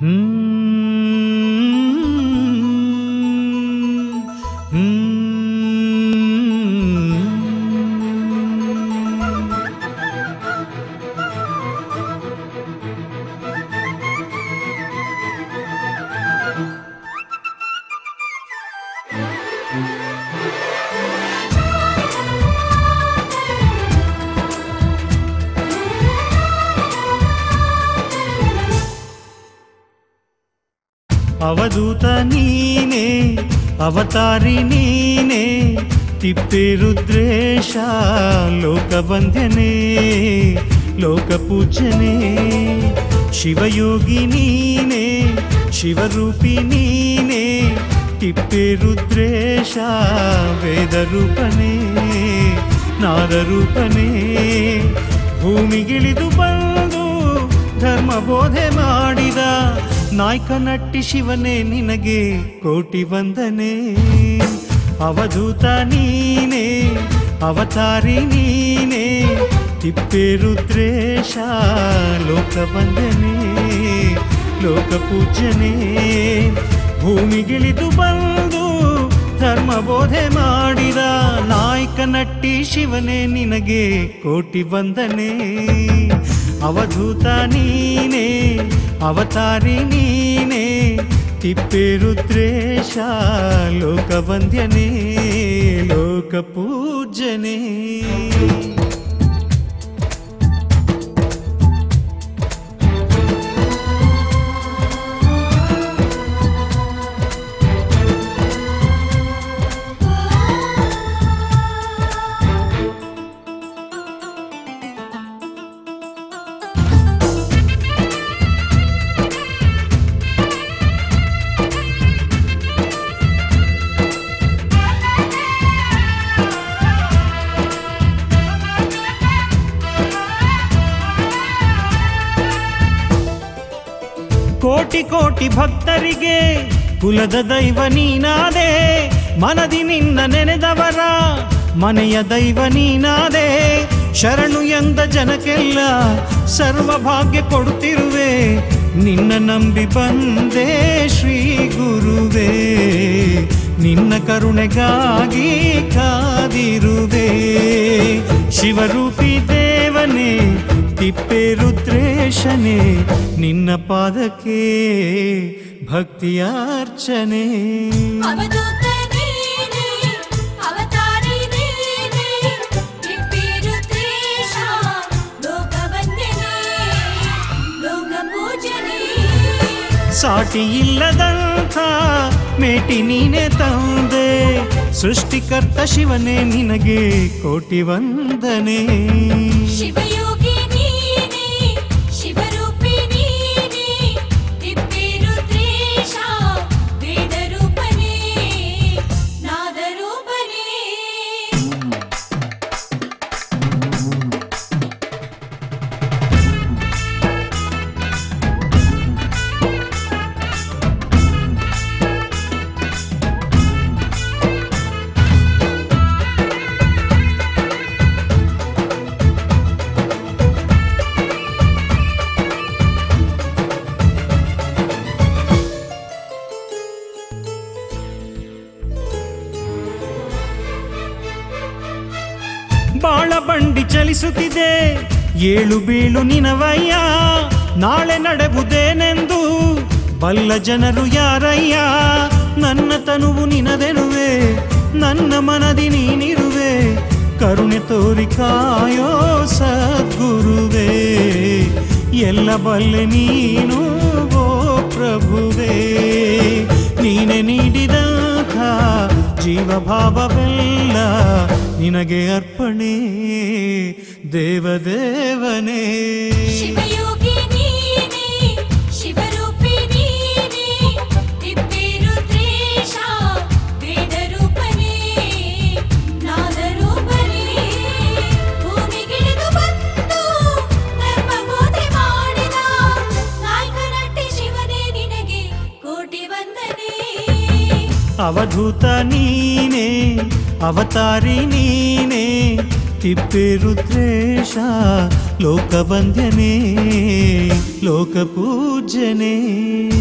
ಅವಧೂತ ನೀನೇ ಅವತಾರಿ ನೀನೇ ತಿಪ್ಪೇರುದ್ರೇಶ ಲೋಕವಂದ್ಯನೇ ಲೋಕಪೂಜ್ಯನೇ ಶಿವಯೋಗಿ ನೀನೇ ಶಿವರೂಪಿ ನೀನೇ ತಿಪ್ಪೇರುದ್ರೇಶ ವೇದರೂಪನೇ ನಾದರೂಪನೇ ಭೂಮಿಗಿಳಿದು ಬಂದು ಧರ್ಮ ಬೋಧೆ ಮಾಡಿದ ನಾಯ್ಕ ನಟ್ಟಿ ಶಿವನೇ ನಿನಗೆ ಕೋಟಿ ವಂದನೆ ಅವಧೂತ ನೀನೇ ಅವತಾರಿ ನೀನೇ ತಿಪ್ಪೇರುದ್ರೇಶ ಲೋಕವಂದನೆ ಲೋಕಪೂಜ್ಯನೇ ಭೂಮಿಗಿಳಿದು ಬಂದು ಧರ್ಮ ಬೋಧೆ ಮಾಡಿದ ನಾಯ್ಕ ನಟ್ಟಿ ಶಿವನೇ ನಿನಗೆ ಕೋಟಿ ವಂದನೆ ಅವಧೂತ ನೀನೇ ಅವತಾರಿ ನೀನೇ ತಿಪ್ಪೇರುದ್ರೇಶ ಲೋಕವಂದ್ಯನೇ ಲೋಕಪೂಜ್ಯನೇ ಕೋಟಿ ಕೋಟಿ ಭಕ್ತರಿಗೆ ಕುಲದ ದೈವ ನೀನಾದೆ ಮನದಿ ನಿನ್ನ ನೆನೆದವರ ಮನೆಯ ದೈವ ನೀನಾದೆ ಶರಣು ಎಂದ ಜನಕ್ಕೆಲ್ಲ ಸರ್ವ ಭಾಗ್ಯ ಕೊಡುತ್ತಿರುವೆ ನಿನ್ನ ನಂಬಿ ಬಂದೆ ಶ್ರೀ ಗುರುವೇ ನಿನ್ನ ಕರುಣೆಗಾಗಿ ಕಾದಿರುವೆ ಶಿವರೂಪಿ ದೇವನೇ ತಿಪ್ಪೇರುದ್ರೇಶನೇ ನಿನ್ನ ಪಾದಕ್ಕೆ ಭಕ್ತಿಯಾರ್ಚನೆ ಅವಧೂತ ನೀನೇ ಅವತಾರಿ ನೀನೇ ತಿಪ್ಪೇರುದ್ರೇಶ ಲೋಕವಂದ್ಯನೇ ಲೋಕಪೂಜನೆ ಸಾಟಿ ಇಲ್ಲದಂಥ ಮೇಟಿ ನೀನೆ ತಂದೆ ಸೃಷ್ಟಿಕರ್ತ ಶಿವನೇ ನಿನಗೆ ಕೋಟಿ ವಂದನೆ ಶಿವಯೋಗಿ ನೀನೇ ಶಿವರೂಪಿ ನೀನೇ ತಿಪ್ಪೇರುದ್ರೇಶ ವೇದರೂಪನೇ ನಾದರೂಪನೇ ಬಾಳ ಬಂಡಿ ಚಲಿಸುತ್ತಿದೆ ಏಳು ಬೀಳು ನಿನವಯ್ಯ ನಾಳೆ ನಡೆಬುದೇನೆಂದು ಬಲ್ಲ ಜನರು ಯಾರಯ್ಯ ನನ್ನ ತನುವು ನಿನದೆನುವೆ ನನ್ನ ಮನದಿ ನೀನಿರುವೆ ಕರುಣೆ ತೋರಿ ಕಾಯೋ ಸದ್ಗುರುವೇ ಎಲ್ಲ ಬಲ್ಲೆ ನೀನು ಓ ಪ್ರಭುವೇ ನೀನೆ ನೀಡಿದಂಥ ಜೀವಭಾವವೆಲ್ಲ ನಿನಗೆ ಅರ್ಪಣೆ ದೇವದೇವನೇ ಶಿವಯೋಗಿ ನೀನೇ ಶಿವರೂಪಿ ನೀನೇ ತಿಪ್ಪೇರುದ್ರೇಶ ವೇದರೂಪನೇ ನಾದರೂಪನೇ ಭೂಮಿಗಿಳಿದು ಬಂದು ಧರ್ಮ ಬೋಧೆ ಮಾಡಿದ ನಾಯ್ಕನಟ್ಟಿ ಶಿವನೇ ನಿನಗೆ ಕೋಟಿ ವಂದನೆ ಅವಧೂತ ನೀನೇ ಅವತಾರಿ ನೀನೇ ತಿಪ್ಪೇರುದ್ರೇಶ ಲೋಕವಂದ್ಯನೇ ಲೋಕಪೂಜ್ಯನೇ